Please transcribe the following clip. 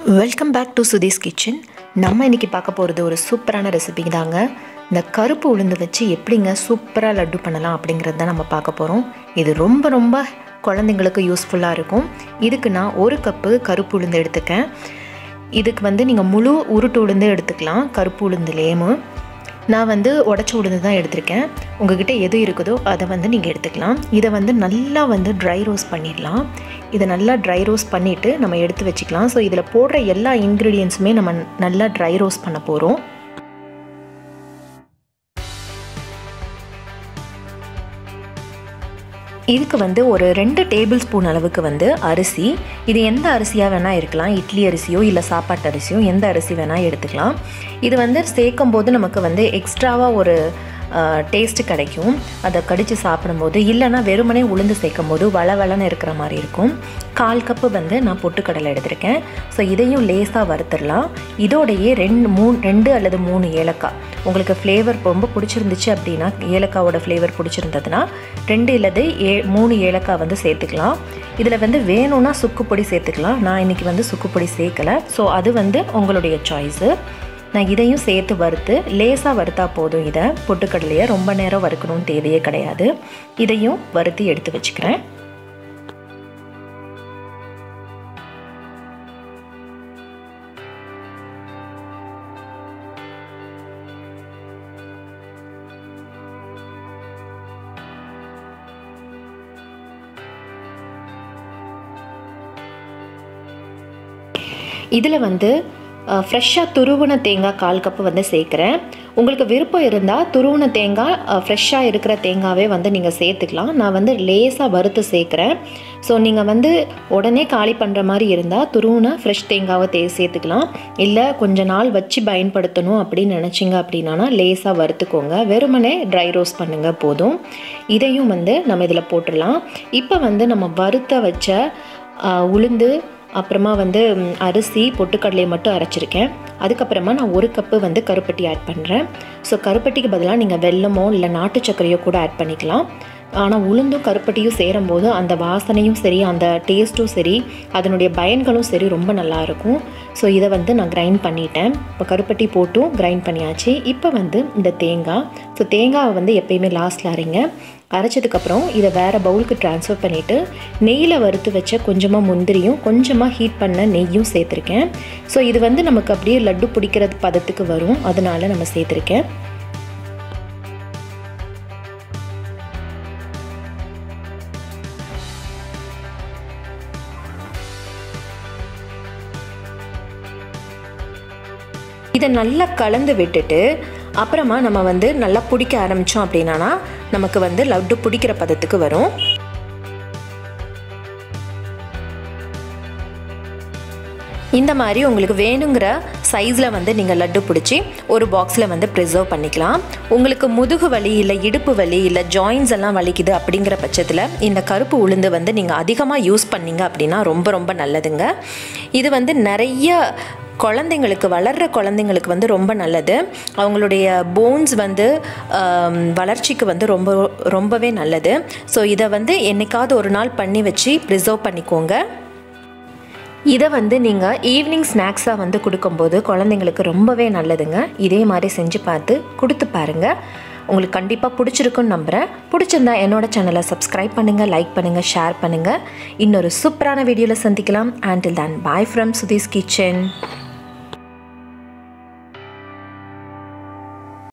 welcome back to Sudhi's kitchen நம்ம இன்னைக்கு பார்க்க போகிறது ஒரு சூப்பரான ரெசிபி தாங்க இந்த கருப்பு உளுந்து வச்சு எப்படிங்க சூப்பராக லட்டு பண்ணலாம் அப்படிங்கிறது தான் நம்ம பார்க்க போகிறோம் இது ரொம்ப ரொம்ப குழந்தைங்களுக்கு யூஸ்ஃபுல்லாக இருக்கும் இதுக்கு நான் ஒரு கப்பு கருப்பு உளுந்து எடுத்துக்கேன் இதுக்கு வந்து நீங்கள் முழு உருட்டு உளுந்து எடுத்துக்கலாம் கருப்பு உளுந்துலேயும் நான் வந்து உடச்ச உளுந்து தான் எடுத்திருக்கேன் உங்ககிட்ட எது இருக்குதோ அதை வந்து நீங்கள் எடுத்துக்கலாம் இதை வந்து நல்லா வந்து ட்ரை ரோஸ்ட் பண்ணிடலாம் இதை நல்லா ட்ரை ரோஸ்ட் பண்ணிவிட்டு நம்ம எடுத்து வச்சுக்கலாம் ஸோ இதில் போடுற எல்லா இன்க்ரீடியன்ஸுமே நம்ம நல்லா ட்ரை ரோஸ்ட் பண்ண போகிறோம் இதுக்கு வந்து ஒரு ரெண்டு டேபிள் ஸ்பூன் அளவுக்கு வந்து அரிசி இது எந்த அரிசியாக வேணால் இருக்கலாம் இட்லி அரிசியோ இல்லை சாப்பாட்டு அரிசியோ எந்த அரிசி வேணால் எடுத்துக்கலாம் இது வந்து சேர்க்கும் போது நமக்கு வந்து எக்ஸ்ட்ராவாக ஒரு டேஸ்ட்டு கிடைக்கும் அதை கடித்து சாப்பிடும்போது இல்லைனா வெறுமனே உளுந்து சேர்க்கும் போது வளவளன்னு இருக்கிற மாதிரி இருக்கும் கால் கப்பு வந்து நான் பொட்டுக்கடலை எடுத்திருக்கேன் ஸோ இதையும் லேசாக வறுத்துடலாம் இதோடையே ரெண்டு மூணு ரெண்டு அல்லது மூணு ஏலக்காய் உங்களுக்கு ஃப்ளேவர் ரொம்ப பிடிச்சிருந்துச்சு அப்படின்னா ஏலக்காவோட ஃப்ளேவர் பிடிச்சிருந்ததுன்னா ரெண்டு இல்லது ஏ மூணு ஏலக்காய் வந்து சேர்த்துக்கலாம் இதில் வந்து வேணும்னா சுக்கு பொடி சேர்த்துக்கலாம் நான் இன்றைக்கி வந்து சுக்கு பொடி சேர்க்கலை ஸோ அது வந்து உங்களுடைய சாய்ஸு நான் இதையும் சேர்த்து வறுத்து லேசாக வறுத்தா போதும் இதை பொட்டுக்கடலையை ரொம்ப நேரம் வறுக்கணும்னு தேவையே கிடையாது இதையும் வறுத்து எடுத்து வச்சுக்கிறேன் இதில் வந்து ஃப்ரெஷ்ஷாக துருவின தேங்காய் கால் கப்பு வந்து சேர்க்குறேன் உங்களுக்கு விருப்பம் இருந்தால் துருவின தேங்காய் ஃப்ரெஷ்ஷாக இருக்கிற தேங்காவே வந்து நீங்கள் சேர்த்துக்கலாம் நான் வந்து லேசாக வறுத்து சேர்க்குறேன் ஸோ நீங்கள் வந்து உடனே காலி பண்ணுற மாதிரி இருந்தால் துருவின ஃப்ரெஷ் தேங்காவை தே சேர்த்துக்கலாம் இல்லை கொஞ்ச நாள் வச்சு பயன்படுத்தணும் அப்படின்னு நினச்சிங்க அப்படின்னா லேசாக வறுத்துக்கோங்க வெறுமனே ட்ரை ரோஸ்ட் பண்ணுங்கள் போதும் இதையும் வந்து நம்ம இதில் போட்டுடலாம் இப்போ வந்து நம்ம வறுத்த வச்ச உளுந்து அப்புறமா வந்து அரிசி பொட்டுக்கடலையை மட்டும் அரைச்சிருக்கேன் அதுக்கப்புறமா நான் ஒரு கப்பு வந்து கருப்பட்டி ஆட் பண்ணுறேன் ஸோ கருப்பட்டிக்கு பதிலாக நீங்கள் வெல்லமோ இல்லை நாட்டு சர்க்கரையோ கூட ஆட் பண்ணிக்கலாம் ஆனால் உளுந்தும் கருப்பட்டியும் சேரும்போது அந்த வாசனையும் சரி அந்த டேஸ்ட்டும் சரி அதனுடைய பயன்களும் சரி ரொம்ப நல்லாயிருக்கும் ஸோ இதை வந்து நான் கிரைண்ட் பண்ணிட்டேன் இப்போ கருப்பட்டி போட்டும் கிரைண்ட் பண்ணியாச்சு இப்போ வந்து இந்த தேங்காய் ஸோ தேங்காவை வந்து எப்பயுமே லாஸ்ட்டில் அரைங்க அரைச்சதுக்கப்புறம் இதை வேறு பவுலுக்கு ட்ரான்ஸ்ஃபர் பண்ணிவிட்டு நெய்யில் வறுத்து வச்ச கொஞ்சமாக முந்திரியும் கொஞ்சமாக ஹீட் பண்ண நெய்யும் சேர்த்துருக்கேன் ஸோ இது வந்து நமக்கு அப்படியே லட்டு பிடிக்கிறது பதத்துக்கு வரும் அதனால் நம்ம சேர்த்துருக்கேன் இதை நல்லா கலந்து விட்டுட்டு அப்புறமா நம்ம வந்து நல்லா பிடிக்க ஆரம்பித்தோம் அப்படின்னா நமக்கு வந்து லட்டு பிடிக்கிற பதத்துக்கு வரும் இந்த மாதிரி உங்களுக்கு வேணுங்கிற சைஸில் வந்து நீங்கள் லட்டு பிடிச்சி ஒரு பாக்ஸில் வந்து ப்ரிசர்வ் பண்ணிக்கலாம் உங்களுக்கு முதுகு வலி இல்லை இடுப்பு வலி இல்லை ஜாயின்ஸ் எல்லாம் வலிக்குது அப்படிங்கிற பட்சத்தில் இந்த கருப்பு உளுந்து வந்து நீங்கள் அதிகமாக யூஸ் பண்ணீங்க அப்படின்னா ரொம்ப ரொம்ப நல்லதுங்க இது வந்து நிறைய குழந்தைங்களுக்கு வளர்கிற குழந்தைங்களுக்கு வந்து ரொம்ப நல்லது அவங்களுடைய போன்ஸ் வந்து வளர்ச்சிக்கு வந்து ரொம்ப ரொம்பவே நல்லது ஸோ இதை வந்து என்றைக்காவது ஒரு நாள் பண்ணி வச்சு ப்ரிசர்வ் பண்ணிக்கோங்க இதை வந்து நீங்கள் ஈவினிங் ஸ்நாக்ஸாக வந்து கொடுக்கும்போது குழந்தைங்களுக்கு ரொம்பவே நல்லதுங்க இதே மாதிரி செஞ்சு பார்த்து கொடுத்து பாருங்கள் உங்களுக்கு கண்டிப்பாக பிடிச்சிருக்குன்னு நம்புகிறேன் பிடிச்சிருந்தா என்னோட சேனலை சப்ஸ்கிரைப் பண்ணுங்கள் லைக் பண்ணுங்கள் ஷேர் பண்ணுங்கள் இன்னொரு சூப்பரான வீடியோவில் சந்திக்கலாம் ஆண்டில் தான் பாய் ஃப்ரம் சுதீஸ் கிச்சன்